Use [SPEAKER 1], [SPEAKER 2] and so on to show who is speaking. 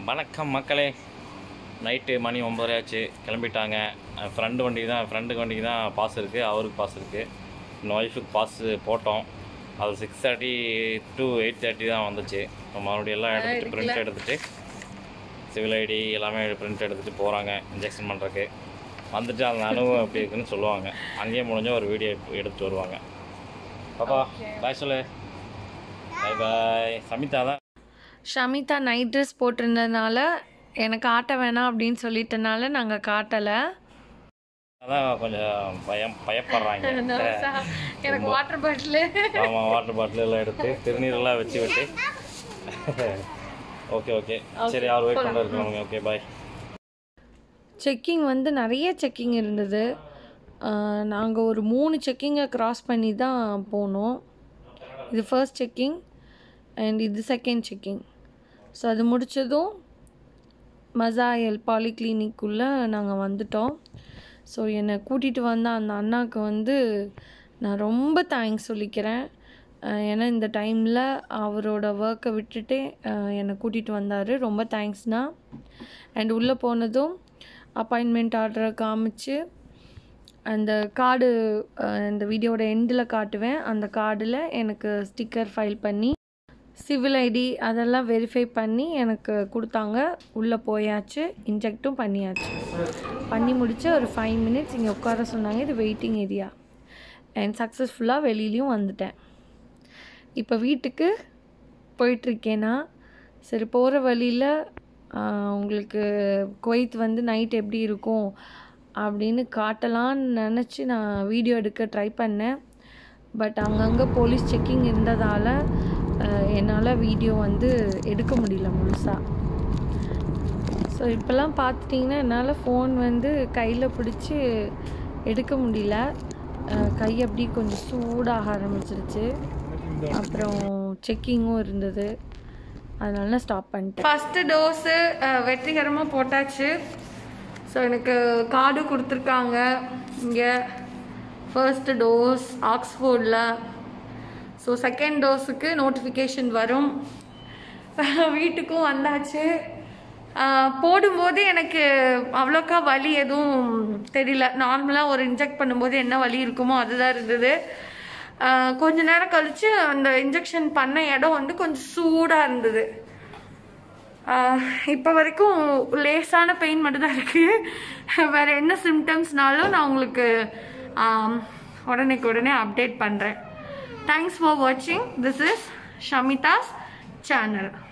[SPEAKER 1] வணக்கம் மக்களே நைட்டு மணி ஒம்பதரை ஆச்சு கிளம்பிட்டாங்க ஃப்ரெண்டு வண்டிக்கு தான் ஃப்ரெண்டுக்கு வண்டிக்கு தான் பாஸ் இருக்குது அவருக்கு பாஸ் இருக்குது இன்னும் ஒய்ஃபுக்கு பாஸ் போட்டோம் அது six thirty to eight thirty தான் வந்துச்சு இப்போ மறுபடியும் எல்லாம் எடுத்துகிட்டு பிரிண்ட் எடுத்துகிட்டு சிவில் ஐடி எல்லாமே பிரிண்ட் எடுத்துகிட்டு போகிறாங்க இன்ஜெக்ஷன் பண்ணுறக்கு வந்துட்டு அந்த அனுபவம் எப்படி இருக்குன்னு சொல்லுவாங்க அங்கேயே முடிஞ்ச ஒரு வீடியோ எடுத்துகிட்டு வருவாங்க பாப்பா பாய் சொல்லு பாய் பாய் சமிதா தான்
[SPEAKER 2] ஷமிதா நைட் ட்ரெஸ் போட்டிருந்ததுனால எனக்கு காட்ட வேணாம் அப்படின்னு சொல்லிட்டனால நாங்கள் காட்டலை
[SPEAKER 1] அதான் கொஞ்சம் பயம் பயப்படுறாங்க
[SPEAKER 2] எனக்கு வாட்டர் பாட்டிலு
[SPEAKER 1] ஆமாம் வாட்டர் பாட்டில் எல்லாம் எடுத்து திருநீரெல்லாம் வச்சு விட்டு ஓகே ஓகே சரி அவர் வெயிட் பண்ண இருக்கணும் ஓகே பாய்
[SPEAKER 2] செக்கிங் வந்து நிறைய செக்கிங் இருந்தது நாங்கள் ஒரு மூணு செக்கிங்கை க்ராஸ் பண்ணி தான் போனோம் இது ஃபர்ஸ்ட் செக்கிங் அண்ட் இது செகண்ட் செக்கிங் ஸோ அது முடித்ததும் மசாயல் பாலிக்ளினிக்குள்ளே நாங்கள் வந்துட்டோம் ஸோ என்னை கூட்டிகிட்டு வந்த அந்த அண்ணாவுக்கு வந்து நான் ரொம்ப தேங்க்ஸ் சொல்லிக்கிறேன் அஹ் ஏன்னா இந்த டைமில் அவரோட ஒர்க்கை விட்டுட்டு அஹ் என்னை கூட்டிகிட்டு வந்தார் ரொம்ப தேங்க்ஸ்ண்ணா அண்ட் உள்ளே போனதும் அப்பாயின்மெண்ட் ஆர்டரை காமிச்சு அந்த கார்டு இந்த வீடியோட எண்டில் காட்டுவேன் அந்த கார்டில் எனக்கு ஸ்டிக்கர் ஃபைல் பண்ணி சிவில் ஐடி அதெல்லாம் வெரிஃபை பண்ணி எனக்கு கொடுத்தாங்க உள்ளே போயாச்சு இன்ஜெக்ட்டும் பண்ணியாச்சு பண்ணி முடிச்சு ஒரு ஃபைவ் மினிட்ஸ் இங்கே உட்கார சொன்னாங்க இது வெயிட்டிங் ஏரியா அண்ட் சக்ஸஸ்ஃபுல்லாக வெளியிலையும் வந்துட்டேன் இப்போ வீட்டுக்கு போயிட்டுருக்கேன்னா சரி போகிற வழியில் உங்களுக்கு குவைத் வந்து நைட் எப்படி இருக்கும் அப்படின்னு காட்டலான்னு நினச்சி நான் வீடியோ எடுக்க ட்ரை பண்ணேன் பட் அங்கங்கே போலீஸ் செக்கிங் இருந்ததால் என்னால் வீடியோ வந்து எடுக்க முடியல முழுசாக ஸோ இப்போல்லாம் பார்த்துட்டிங்கன்னா என்னால் ஃபோன் வந்து கையில் பிடிச்சி எடுக்க முடியல அஹ் கை அப்படி கொஞ்சம் சூடாக ஆரம்பிச்சிருச்சு அப்புறம் செக்கிங்கும் இருந்தது அதனால நான் ஸ்டாப் பண்ணிட்டேன் ஃபஸ்ட்டு டோஸு வெற்றிகரமாக போட்டாச்சு ஸோ எனக்கு கார்டு கொடுத்துருக்காங்க இங்கே ஃபர்ஸ்ட் டோஸ் ஆக்ஸ்ஃபோர்டில் ஸோ செகண்ட் டோஸுக்கு நோட்டிஃபிகேஷன் வரும் வீட்டுக்கும் வந்தாச்சு ஆஹ் போடும்போது எனக்கு அவ்வளோக்கா வலி எதுவும் தெரியல நார்மலாக ஒரு இன்ஜெக்ட் பண்ணும்போது என்ன வலி இருக்குமோ அதுதான் இருந்தது ஆஹ் கொஞ்ச நேரம் கழித்து அந்த இன்ஜெக்ஷன் பண்ண இடம் வந்து கொஞ்சம் சூடாக இருந்தது இப்போ வரைக்கும் லேசான பெயின் மட்டும்தான் இருக்குது வேறு என்ன சிம்டம்ஸ்னாலும் நான் உங்களுக்கு உடனேக்கு உடனே அப்டேட் பண்ணுறேன் தேங்க்ஸ் ஃபார் வாட்சிங் திஸ் இஸ் ஷமிதாஸ் சேனல்